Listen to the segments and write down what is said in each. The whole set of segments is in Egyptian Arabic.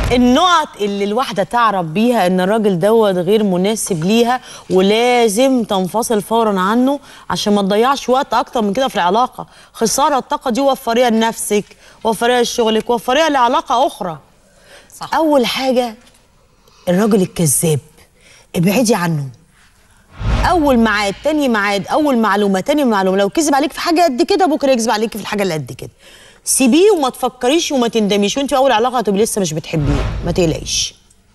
النقط اللي الواحده تعرف بيها ان الراجل دوت غير مناسب ليها ولازم تنفصل فورا عنه عشان ما تضيعش وقت اكتر من كده في العلاقه خساره الطاقه دي وفريها لنفسك وفريها لشغلك وفريها لعلاقه اخرى صح. اول حاجه الراجل الكذاب ابعدي عنه اول ميعاد تاني ميعاد اول معلومه تاني معلومه لو كذب عليك في حاجه قد كده بكره يكذب عليك في الحاجه اللي قد كده سيبيه وما تفكريش وما تندميش وانت في اول علاقه هتبقي لسه مش بتحبيه ما تقلقيش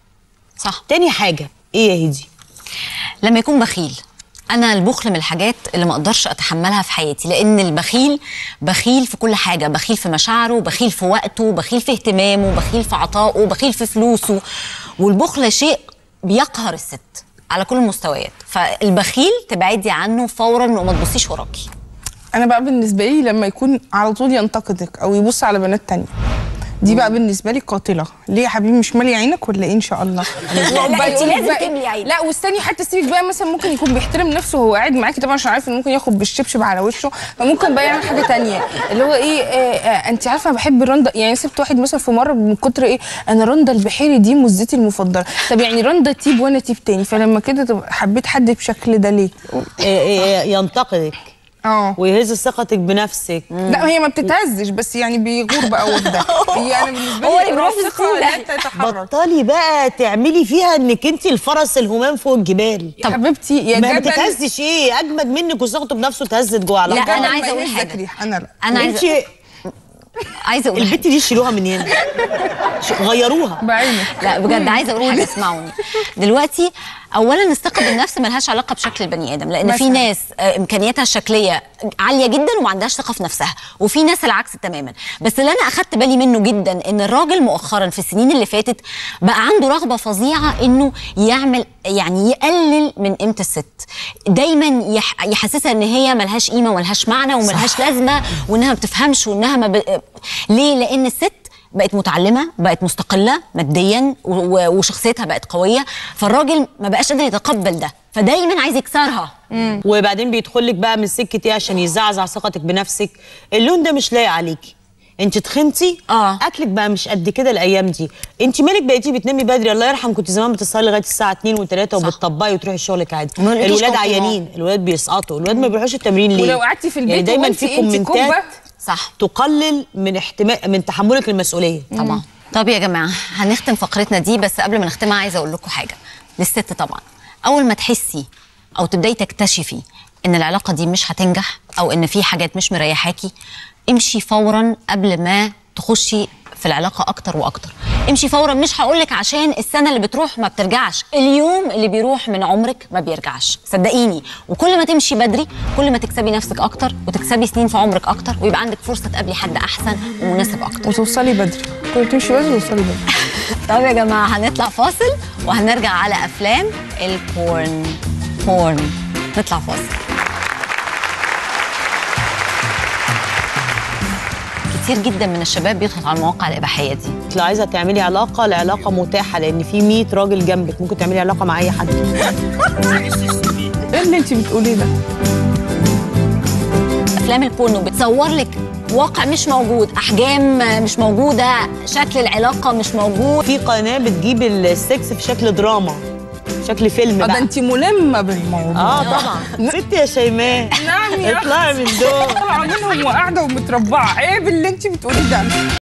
صح تاني حاجه ايه يا هدي لما يكون بخيل انا البخل من الحاجات اللي ما اقدرش اتحملها في حياتي لان البخيل بخيل في كل حاجه بخيل في مشاعره بخيل في وقته بخيل في اهتمامه بخيل في عطائه بخيل في فلوسه والبخل شيء بيقهر الست على كل المستويات فالبخيل تبعدي عنه فورا وما تبصيش وراكي انا بقى بالنسبه لي لما يكون على طول ينتقدك او يبص على بنات تانية دي بقى بالنسبه لي قاتله ليه يا حبيبي مش مالي عينك ولا ايه ان شاء الله لا، وبقى انت يقول لك لازم بقى- تملي عينك. لا واستني حتى سيبك بقى مثلا ممكن يكون بيحترم نفسه وهو قاعد معاكي طبعا عشان عارف ان ممكن ياخد بالشبشب على وشه فممكن بقى يعمل حاجه تانية اللي هو ايه آه آه انت عارفه انا بحب رندا يعني سبت واحد مثلا في مره من كتر ايه انا رندا البحيري دي مزتي المفضله طب يعني رندا تيب وانا تيب تاني فلما كده طب حبيت حد بشكل ده ليه إيه إيه ينتقدك اه ويهز ثقتك بنفسك لا هي ما بتتهزش بس يعني بيغور بقى وده هي انا بالنسبه هو لي اللي بيروح في الثقة السهولة. لا تتحرك بطلي بقى تعملي فيها انك انت الفرس الهمام فوق الجبال يا حبيبتي يا ما جبل بتتهزش ايه اجمد منك وثقته بنفسه اتهزت جوه لا، علاقه أنا جبل عايزة ما أقول يهزك حاجة. ريح. انا لا انا انت عايزه عايزه اقول حاجة. البت دي شيلوها من هنا ش- غيروها بعينك لا بجد عايزه اقول حاجه اسمعوني دلوقتي اولا الثقه بالنفس ملهاش علاقه بشكل البني ادم لان في مثلاً. ناس آه، امكانياتها الشكليه عاليه جدا وما عندهاش ثقه في نفسها وفي ناس العكس تماما بس اللي انا اخدت بالي منه جدا ان الراجل مؤخرا في السنين اللي فاتت بقى عنده رغبه فظيعه انه يعمل يعني يقلل من قيمه الست دايما يح يحسسها ان هي ملهاش قيمه وملهاش معنى وملهاش لازمه وانها ما بتفهمش وانها ما ب... ليه لان الست بقت متعلمه بقت مستقله ماديا و- و- وشخصيتها بقت قويه فالراجل ما بقاش قادر يتقبل ده فدايما عايز يكسرها وبعدين بيدخل لك بقى من سكه ايه عشان يزعزع ثقتك بنفسك اللون ده مش لايق عليكي انت تخنتي آه. اكلك بقى مش قد كده الايام دي انت مالك بقيتي بتنامي بدري الله يرحم كنت زمان بتصلي لغايه الساعه 2 و3 وبتطبقي وتروحي شغلك عادي وما لقيتيش الولاد كومبليمون. عيانين الولاد بيسقطوا الولاد ما بيروحوش التمرين ليه ولو قعدتي في البيت يعني دايما وقلتي في انت كومنتات كوبة صح تقلل من احتمال من تحملك للمسؤوليه طبعا طب يا جماعه هنختم فقرتنا دي بس قبل ما نختمها عايزه اقول لكم حاجه للست طبعا اول ما تحسي او تبداي تكتشفي ان العلاقه دي مش هتنجح او ان في حاجات مش مريحاكي امشي فورا قبل ما تخشي في العلاقه اكتر واكتر امشي فورا مش هقولك عشان السنه اللي بتروح ما بترجعش اليوم اللي بيروح من عمرك ما بيرجعش صدقيني وكل ما تمشي بدري كل ما تكسبي نفسك اكتر وتكسبي سنين في عمرك اكتر ويبقى عندك فرصه تقابلي حد احسن ومناسب اكتر وتوصلي بدري كل تمشي بدري وتوصلي بدري طب يا جماعة هنطلع فاصل وهنرجع على أفلام البورن بورن نطلع فاصل كتير جدا من الشباب بيدخل على المواقع الإباحية دي لو عايزه تعملي علاقه العلاقه متاحه لان في 100 راجل جنبك ممكن تعملي علاقه مع اي حد ايه اللي انت بتقوليه ده أفلام البورنو بتصور لك واقع مش موجود أحجام مش موجودة شكل العلاقة مش موجود في قناه بتجيب السكس في شكل دراما شكل فيلم اه ده بقى انت ملمه بالموضوع اه طبعا ست يا شيماء نعم يا اطلعي من دول طالعه منهم وقاعده ومتربعه عيب اللي انت بتقوليه ده